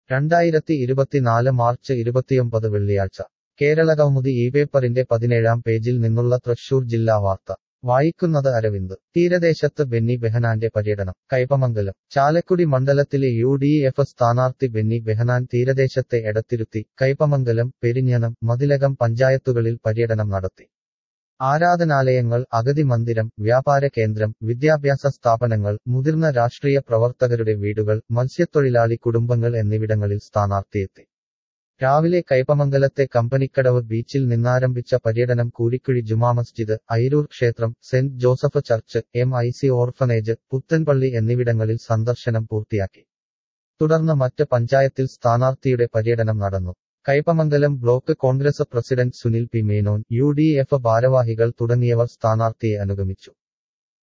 രണ്ടായിരത്തി ഇരുപത്തിനാല് മാർച്ച് ഇരുപത്തിയൊമ്പത് വെള്ളിയാഴ്ച കേരളകൗമുദി ഈ പേപ്പറിന്റെ പതിനേഴാം പേജിൽ നിന്നുള്ള തൃശൂർ ജില്ലാ വാർത്ത വായിക്കുന്നത് അരവിന്ദ് തീരദേശത്ത് ബെന്നി ബെഹനാന്റെ പര്യടനം കൈപ്പമംഗലം ചാലക്കുടി മണ്ഡലത്തിലെ യു ഡി എഫ് സ്ഥാനാർത്ഥി ബെന്നി ബെഹനാൻ തീരദേശത്തെ എടത്തിരുത്തി കൈപ്പമംഗലം പെരിഞ്ഞനം മതിലകം പഞ്ചായത്തുകളിൽ പര്യടനം നടത്തി ആരാധനാലയങ്ങൾ അഗതി മന്ദിരം വ്യാപാര കേന്ദ്രം വിദ്യാഭ്യാസ സ്ഥാപനങ്ങൾ മുതിർന്ന രാഷ്ട്രീയ പ്രവർത്തകരുടെ വീടുകൾ മത്സ്യത്തൊഴിലാളി കുടുംബങ്ങൾ എന്നിവിടങ്ങളിൽ സ്ഥാനാർത്ഥിയെത്തി രാവിലെ കൈപ്പമംഗലത്തെ കമ്പനിക്കടവ് ബീച്ചിൽ നിന്നാരംഭിച്ച പര്യടനം കൂരിക്കുഴി ജുമാ മസ്ജിദ് ഐരൂർ ക്ഷേത്രം Saint Joseph church M I C orphanage Puthanpally എന്നിവിടങ്ങളിൽ സന്ദർശനം പൂർത്തിയാക്കി തുടർന്ന് മറ്റ് പഞ്ചായത്തിൽ സ്ഥാനാർത്ഥിയുടെ പര്യടനം നടന്നു Kaipamangalam block Congress president Sunil P Menon U D F ഭാരവാഹികൾ തുടങ്ങിയവർ സ്ഥാനാർത്ഥിയെ അനുഗമിച്ചു